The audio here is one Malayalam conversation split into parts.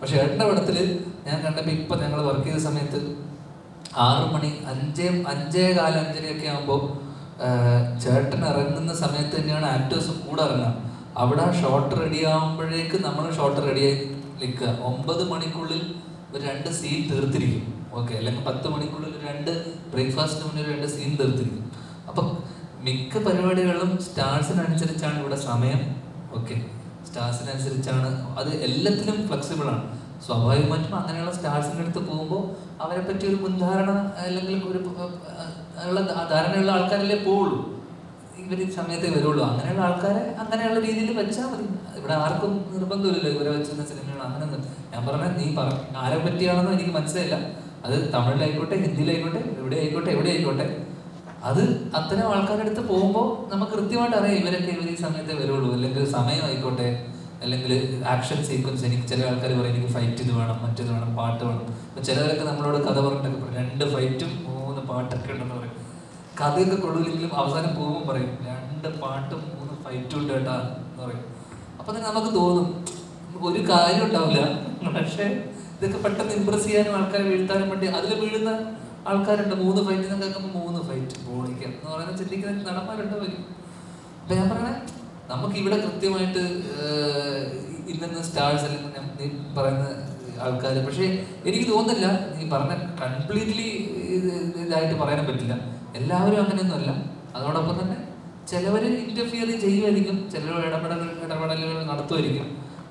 പക്ഷെ ഏട്ടൻ്റെ പടത്തിൽ ഞാൻ കണ്ടപ്പോൾ ഇപ്പം ഞങ്ങൾ വർക്ക് ചെയ്ത സമയത്ത് ആറ് മണി അഞ്ചേ അഞ്ചേ കാല അഞ്ചരയൊക്കെ ആകുമ്പോൾ ചേട്ടൻ ഇറങ്ങുന്ന സമയത്ത് തന്നെയാണ് ആക്ടേഴ്സ് കൂടെ ഇറങ്ങുക അവിടെ ഷോട്ട് റെഡി ആകുമ്പോഴേക്ക് നമ്മൾ ഷോട്ട് റെഡിയായി നിൽക്കുക ഒമ്പത് മണിക്കുള്ളിൽ ഒരു രണ്ട് സീൻ തീർത്തിരിക്കും ഓക്കെ അല്ലെങ്കിൽ പത്ത് മണിക്കുള്ളിൽ ഒരു രണ്ട് ബ്രേക്ക്ഫാസ്റ്റിന് മുന്നേ ഒരു രണ്ട് സീൻ തീർത്തിരിക്കും അപ്പം മിക്ക പരിപാടികളും സ്റ്റാർസിനനുസരിച്ചാണ് ഇവിടെ സമയം ഓക്കെ സ്റ്റാർസിനനുസരിച്ചാണ് അത് എല്ലാത്തിലും ഫ്ലെക്സിബിൾ ആണ് സ്വാഭാവികമായിട്ടും അങ്ങനെയുള്ള സ്റ്റാർസിൻ്റെ അടുത്ത് പോകുമ്പോൾ അവരെ പറ്റി ഒരു മുൻധാരണ അല്ലെങ്കിൽ ഒരു അഹ് ഉള്ള ധാ- ധാരണയുള്ള ആൾക്കാരല്ലേ പോവുള്ളൂ ഇവർ ഈ സമയത്തേ വരുള്ളൂ അങ്ങനെയുള്ള ആൾക്കാരെ അങ്ങനെയുള്ള രീതിയിൽ വെച്ചാൽ മതി ഇവിടെ ആർക്കും നിർബന്ധമില്ലല്ലോ ഇവരെ വെച്ചുന്ന സിനിമകൾ അങ്ങനെ ഒന്നും. ഞാൻ പറഞ്ഞ നീ പറ ആരെ പറ്റിയാണെന്ന് എനിക്ക് മനസ്സിലായില്ല അത് തമിഴിലായിക്കോട്ടെ ഹിന്ദിയിലായിക്കോട്ടെ എവിടെ ആയിക്കോട്ടെ എവിടെ ആയിക്കോട്ടെ അത് അത്തരം ആൾക്കാരുടെ അടുത്ത് പോകുമ്പോൾ നമുക്ക് കൃത്യമായിട്ട് അറിയാം ഇവരൊക്കെ ഇവർ ഈ സമയത്തേ വരുള്ളൂ അല്ലെങ്കിൽ സമയം ആയിക്കോട്ടെ അല്ലെങ്കിൽ ആക്ഷൻ സീക്വൻസ് എനിക്ക് ചില ആൾക്കാർ പറയും എനിക്ക് ഫൈറ്റ് ഇത് വേണം മറ്റേത് വേണം പാട്ട് വേണം അപ്പൊ ചിലവരൊക്കെ നമ്മളോട് കഥ പറഞ്ഞിട്ടൊക്കെ പറയും രണ്ട് ഫൈറ്റും മൂന്ന് പാട്ടൊക്കെ ഉണ്ടെന്ന് പറയും കഥയൊക്കെ കൊള്ളില്ലെങ്കിലും അവസാനം പോകുമ്പോൾ പറയും രണ്ട് പാട്ടും മൂന്ന് ഫൈറ്റും ഉണ്ട് കേട്ടാ എന്ന് പറയും അപ്പൊ തന്നെ നമുക്ക് തോന്നും ഒരു കാര്യം ഉണ്ടാവില്ല പക്ഷേ ഇതൊക്കെ പെട്ടെന്ന് ഇമ്പ്രസ് ചെയ്യാനും ആൾക്കാരെ വീഴ്ത്താനും വേണ്ടി അതിൽ വീഴുന്ന ആൾക്കാരുണ്ട് മൂന്ന് ഫൈറ്റ് എന്നൊക്കെ കേൾക്കുമ്പോൾ മൂന്ന് ഫൈറ്റ് ബോളിക്കാം എന്ന് പറയുന്നത് ചിന്തിക്കുന്ന നടന്മാരുണ്ട് വരും അപ്പൊ ഞാൻ പറഞ്ഞ നമുക്ക് ഇവിടെ കൃത്യമായിട്ട് ഏഹ്, ഇന്ന സ്റ്റാർസ് അല്ലെങ്കിൽ ഞാൻ- നീ പറയുന്ന ആൾക്കാർ പക്ഷേ എനിക്ക് തോന്നുന്നില്ല നീ പറഞ്ഞ കംപ്ലീറ്റ്ലി ഇതായിട്ട് പറയാനും പറ്റില്ല എല്ലാവരും അങ്ങനെയൊന്നുമല്ല അതോടൊപ്പം തന്നെ ചിലവർ ഇന്റർഫിയർ ചെയ്യുമായിരിക്കും ചിലർ ഇടപെടൽ ഇടപെടലുകൾ നടത്തുമായിരിക്കും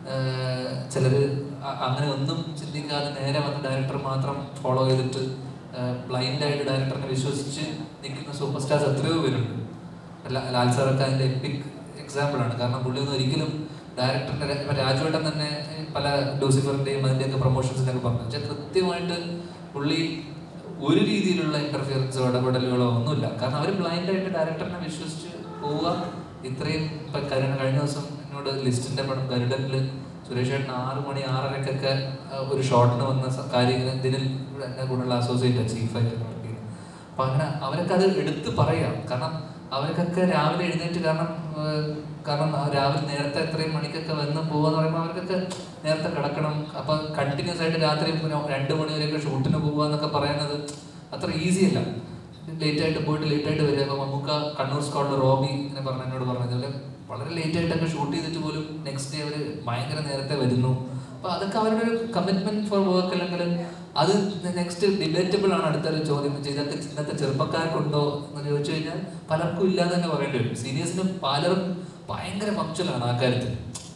ചിലർ അങ്ങനെ ഒന്നും ചിന്തിക്കാതെ നേരെ വന്ന് ഡയറക്ടർ മാത്രം ഫോളോ ചെയ്തിട്ട് ബ്ലൈൻഡ് ആയിട്ട് ഡയറക്ടറിനെ വിശ്വസിച്ച് നിൽക്കുന്ന സൂപ്പർ സ്റ്റാർസ് എത്രയോ പേരുണ്ട് ലാ- ലാൽ സാറൊക്കെ അതിന്റെ എപ്പിക് എക്സാമ്പിൾ ആണ് കാരണം പുള്ളി ഒന്നും ഒരിക്കലും ഡയറക്ടറിന്റെ ഇപ്പൊ രാജുവേട്ടൻ തന്നെ പല ലൂസിഫറിന്റെയും അതിന്റെയൊക്കെ പ്രൊമോഷൻസിനൊക്കെ പറഞ്ഞു വെച്ചാൽ കൃത്യമായിട്ട് പുള്ളി ഒരു രീതിയിലുള്ള ഇന്റർഫിയറൻസോ ഇടപെടലുകളോ ഒന്നുമില്ല കാരണം അവർ ബ്ലൈൻഡ് ആയിട്ട് ഡയറക്ടറിനെ വിശ്വസിച്ച് പോവുക ഇത്രയും ഇപ്പൊ കരുണ കഴിഞ്ഞ ദിവസം എന്നോട് ലിസ്റ്റിന്റെ പടം ഗരുഡനിൽ സുരേഷ് ചേട്ടൻ ആറ് മണി ആറരക്കൊക്കെ ആ, ഒരു ഷോട്ടിന് വന്ന സ- കാര്യങ്ങൾ ഇതിനിൽ എന്നെ കൂടെയുള്ള അസോസിയേറ്റ് ചീഫായിട്ട് വർക്ക് ചെയ്യുന്നത് അപ്പൊ അങ്ങനെ അവരൊക്കെ അത് എടുത്ത് പറയാം കാരണം അവർക്കൊക്കെ രാവിലെ എഴുന്നേറ്റ് കാരണം ഏഹ്, കാരണം ആ രാവിലെ നേരത്തെ എത്രയും മണിക്കൊക്കെ വന്ന് പോവാന്ന് പറയുമ്പോൾ അവർക്കൊക്കെ നേരത്തെ കിടക്കണം അപ്പൊ കണ്ടിന്യൂസ് ആയിട്ട് രാത്രി പിന്നെ രണ്ട് മണി വരെയൊക്കെ ഷൂട്ടിന് പോവുക എന്നൊക്കെ പറയുന്നത് അത്ര ഈസി അല്ല ലേറ്റ് ആയിട്ട് പോയിട്ട് ലേറ്റ് ആയിട്ട് വരിക അപ്പൊ മമ്മൂക്ക കണ്ണൂർ സ്കോളിൽ റോബി ഇങ്ങനെ പറഞ്ഞ എന്നോട് പറഞ്ഞതുപോലെ വളരെ ലേറ്റ് ആയിട്ടൊക്കെ ഷൂട്ട് ചെയ്തിട്ട് പോലും നെക്സ്റ്റ് ഡേ അവര് ഭയങ്കര നേരത്തെ വരുന്നു അപ്പൊ അതൊക്കെ അവരുടെ ഒരു കമ്മിറ്റ്മെന്റ് ഫോർ വർക്ക് അല്ലെങ്കിൽ അത് നെക്സ്റ്റ് ഡിബേറ്റബിൾ ആണ് അടുത്തൊരു ചോദ്യം ഇതൊക്കെ ഇന്നത്തെ ചെറുപ്പക്കാർക്കുണ്ടോ എന്ന് ചോദിച്ചു കഴിഞ്ഞാൽ പലർക്കും ഇല്ലാന്ന് തന്നെ പറയേണ്ടി വരും സീനിയേഴ്സിനും പലരും ഭയങ്കര പങ്ക്ച്വലാണ് ആ കാര്യത്തിൽ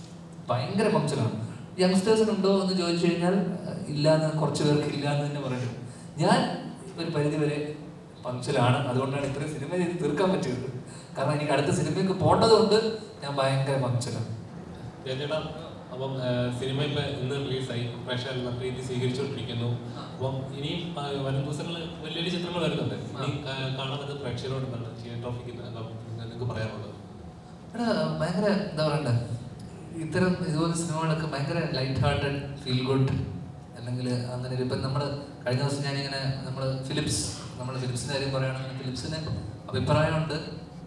ഭയങ്കര പങ്ക്ച്വലാണ് യങ്സ്റ്റേഴ്സിനുണ്ടോ എന്ന് ചോദിച്ചു കഴിഞ്ഞാൽ അഹ് ഇല്ലാന്ന് കുറച്ച് പേർക്ക് ഇല്ലാന്ന് തന്നെ പറയേണ്ടി വരും ഞാൻ ഒരു പരിധി വരെ പങ്ക്ച്വലാണ് അതുകൊണ്ടാണ് ഇത്രയും സിനിമ ചെയ്ത് തീർക്കാൻ പറ്റിയത് കാരണം എനിക്ക് അടുത്ത സിനിമയ്ക്ക് പോകേണ്ടതുകൊണ്ട് ഞാൻ ഭയങ്കര പങ്ക്ച്വലാണ് ചേട്ടാ അപ്പം സിനിമ ഇപ്പൊ ഇന്ന് റിലീസായി പ്രേക്ഷകർ നല്ല രീതിയിൽ സ്വീകരിച്ചുകൊണ്ടിരിക്കുന്നു അപ്പം ഇനിയും ആ, വരും ദിവസങ്ങളിൽ വലിയ വലിയ ചിത്രങ്ങൾ വരുന്നുണ്ട് ഇനി കാ- കാണാൻ പറ്റുന്ന പ്രേക്ഷകരോട് എന്താണ് തിയേറ്റർ നിങ്ങൾക്ക് പറയാനുള്ളത് എടാ ഭയങ്കര എന്താ പറയണ്ടേ ഇത്തരം ഇതുപോലെ സിനിമകളൊക്കെ ഭയങ്കര ലൈറ്റ് ഹാർട്ടഡ് ഫീൽ ഗുഡ് അല്ലെങ്കിൽ അങ്ങനെ ഒരു- ഇപ്പം നമ്മൾ കഴിഞ്ഞ ദിവസം ഞാനിങ്ങനെ നമ്മൾ ഫിലിപ്സ് നമ്മൾ ഫിലിപ്സിൻ്റെ കാര്യം പറയുകയാണെങ്കിൽ ഫിലിപ്സിന് അഭിപ്രായമുണ്ട്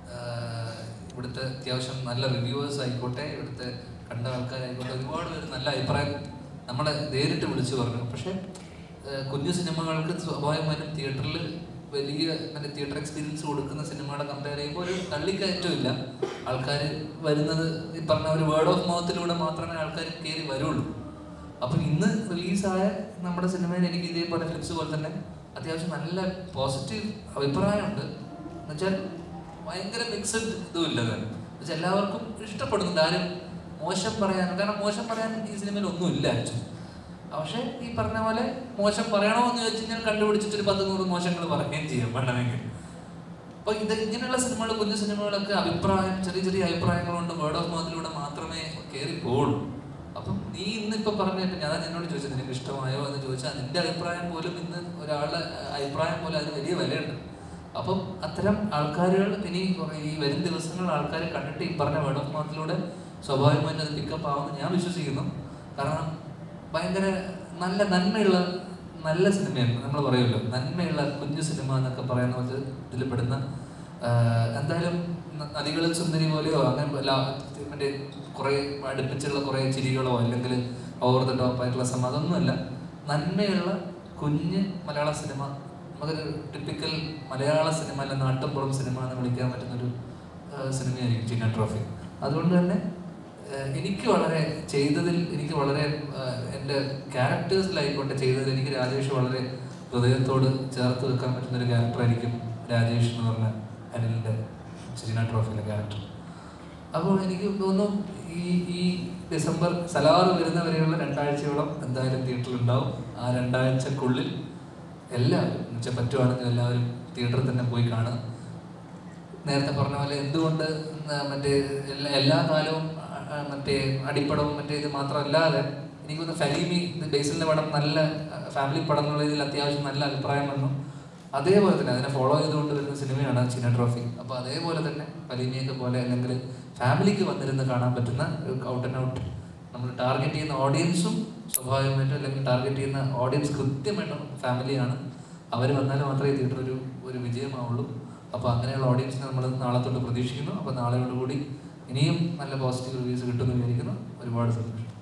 ആഹ് ഇവിടുത്തെ അത്യാവശ്യം നല്ല റിവ്യൂവേഴ്സ് ആയിക്കോട്ടെ ഇവിടുത്തെ കണ്ട ആൾക്കാരായിക്കോട്ടെ ഒരുപാട് പേര് നല്ല അഭിപ്രായം നമ്മളെ നേരിട്ട് വിളിച്ചു പറഞ്ഞു പക്ഷേ ആഹ് കുഞ്ഞു സിനിമകൾക്ക് സ്വാഭാവികമായിട്ടും തിയേറ്ററിൽ വലിയ മറ്റേ തിയേറ്റർ എക്സ്പീരിയൻസ് കൊടുക്കുന്ന സിനിമകളെ കമ്പയർ ചെയ്യുമ്പോൾ ഒരു തള്ളിക്കയറ്റമില്ല ആൾക്കാർ വരുന്നത് ഈ പറഞ്ഞ ഒരു വേർഡ് ഓഫ് മൗത്തിലൂടെ മാത്രമേ ആൾക്കാർ കയറി വരുള്ളൂ അപ്പം ഇന്ന് റിലീസായ നമ്മുടെ സിനിമയിൽ എനിക്ക് ഇതേപോലെ ഫ്ലിപ്സ് പോലെ തന്നെ അത്യാവശ്യം നല്ല പോസിറ്റീവ് അഭിപ്രായമുണ്ട് എന്നുവെച്ചാൽ ഭയങ്കര മിക്സഡ് ഇതും ഇല്ല തന്നെ എന്നുവെച്ചാൽ എല്ലാവർക്കും ഇഷ്ടപ്പെടുന്നുണ്ട് ആരും മോശം പറയാൻ കാരണം മോശം പറയാൻ ഈ സിനിമയിൽ ഒന്നും ഇല്ല ആക്ച്വലി പക്ഷേ ഈ പറഞ്ഞ പോലെ മോശം പറയണോ എന്ന് ചോദിച്ചു കഴിഞ്ഞാൽ കണ്ടുപിടിച്ചിട്ട് ഒരു പത്ത് നൂറ് മോശങ്ങൾ പറയുകയും ചെയ്യാം വേണമെങ്കിൽ അപ്പൊ ഇത് ഇങ്ങനെയുള്ള സിനിമകൾ കുഞ്ഞു സിനിമകളൊക്കെ അഭിപ്രായം ചെറിയ ചെറിയ അഭിപ്രായങ്ങൾ കൊണ്ട് വേർഡ് ഓഫ് മൗത്തിലൂടെ മാത്രമേ കയറി പോകുള്ളൂ അപ്പം നീ ഇന്നിപ്പോ പറഞ്ഞ ഇപ്പൊ ഞാൻ എന്നോട് ചോദിച്ചത് നിനക്ക് ഇഷ്ടമായോ എന്ന് ചോദിച്ചാൽ നിന്റെ അഭിപ്രായം പോലും ഇന്ന് ഒരാളുടെ അഭിപ്രായം പോലെ അതിന് വലിയ വിലയുണ്ട് അപ്പം അത്തരം ആൾക്കാരുകൾ ഇനി കുറെ ഈ വരും ദിവസങ്ങളിൽ ആൾക്കാർ കണ്ടിട്ട് ഈ പറഞ്ഞ വേർഡ് ഓഫ് മൗത്തിലൂടെ സ്വാഭാവികമായിട്ട് അത് പിക്കപ്പ് ആവുമെന്ന് ഞാൻ വിശ്വസിക്കുന്നു കാരണം ഭയങ്കര നല്ല നന്മയുള്ള നല്ല സിനിമയാണ് നമ്മൾ പറയുമല്ലോ നന്മയുള്ള കുഞ്ഞു സിനിമ എന്നൊക്കെ പറയുന്ന പോലെ ഇതിൽ പെടുന്ന ആഹ് എന്തായാലും ന- നദികളിൽ സുന്ദരി പോലെയോ അങ്ങനെ ലാ- മറ്റേ കുറേ അടുപ്പിച്ചുള്ള കുറേ ചിരികളോ അല്ലെങ്കിൽ ഓവർ ദ ടോപ്പ് ആയിട്ടുള്ള സിനിമ അതൊന്നുമല്ല നന്മയുള്ള കുഞ്ഞ് മലയാള സിനിമ നമുക്കൊരു ടിപ്പിക്കൽ മലയാള സിനിമ അല്ല നാട്ടുമ്പുറം സിനിമ എന്ന് വിളിക്കാൻ പറ്റുന്നൊരു ആ, സിനിമയായിരിക്കും ചിന്ന ട്രോഫി അതുകൊണ്ട് തന്നെ ആ, എനിക്ക് വളരെ ചെയ്തതിൽ എനിക്ക് വളരെ ആ, എൻ്റെ ക്യാരക്ടേഴ്സിലായിക്കോട്ടെ ചെയ്തതിൽ എനിക്ക് രാജേഷ് വളരെ ഹൃദയത്തോട് ചേർത്ത് വെക്കാൻ പറ്റുന്ന ഒരു ക്യാരക്ടറായിരിക്കും രാജേഷ് എന്ന് പറഞ്ഞ അനിലിൻ്റെ ചിന്ന ട്രോഫിയിലെ ക്യാരക്ടർ അപ്പോൾ എനിക്ക് തോന്നുന്നു ഈ ഈ ഡിസംബർ സലാറ് വരുന്നവരെയുള്ള രണ്ടാഴ്ചയോളം എന്തായാലും തിയേറ്ററിൽ ഉണ്ടാവും ആ രണ്ടാഴ്ചക്കുള്ളിൽ എല്ലാവരും എന്നുവെച്ചാൽ പറ്റുവാണെങ്കിൽ എല്ലാവരും തിയേറ്ററിൽ തന്നെ പോയി കാണുക നേരത്തെ പറഞ്ഞ പോലെ എന്തുകൊണ്ട് ന- മറ്റേ എല്ലാ എല്ലാ കാലവും അ- അ- മറ്റേ അടിപ്പടവും മറ്റേ ഇത് മാത്രമല്ലാതെ എനിക്ക് തോന്നുന്നു ഫലീമി ഇത് ബേസിലിന്റെ പടം നല്ല ഫാമിലി പടം എന്നുള്ളതിൽ അത്യാവശ്യം നല്ല അഭിപ്രായം വന്നു അതേപോലെ തന്നെ അതിനെ ഫോളോ ചെയ്തുകൊണ്ട് വരുന്ന സിനിമയാണ് ചിന്ന ട്രോഫി അപ്പോൾ അതേപോലെ തന്നെ ഫലീമിയൊക്കെ പോലെ അല്ലെങ്കിൽ ഫാമിലിക്ക് വന്നിരുന്ന് കാണാൻ പറ്റുന്ന ഔട്ട് ആൻഡ് ഔട്ട് നമ്മൾ ടാർഗറ്റ് ചെയ്യുന്ന ഓഡിയൻസും സ്വാഭാവികമായിട്ടും അല്ലെങ്കിൽ ടാർഗറ്റ് ചെയ്യുന്ന ഓഡിയൻസ് കൃത്യമായിട്ടും ഫാമിലിയാണ് അവർ വന്നാൽ മാത്രമേ തിയേറ്റർ ഒരു ഒരു വിജയമാവുള്ളൂ അപ്പോൾ അങ്ങനെയുള്ള ഓഡിയൻസിനെ നമ്മൾ നാളെ തൊട്ട് പ്രതീക്ഷിക്കുന്നു അപ്പോൾ നാളെയോടുകൂടി ഇനിയും നല്ല പോസിറ്റീവ് റിവ്യൂസ് കിട്ടുമെന്ന് വിചാരിക്കുന്നു ഒരുപാട് സന്തോഷം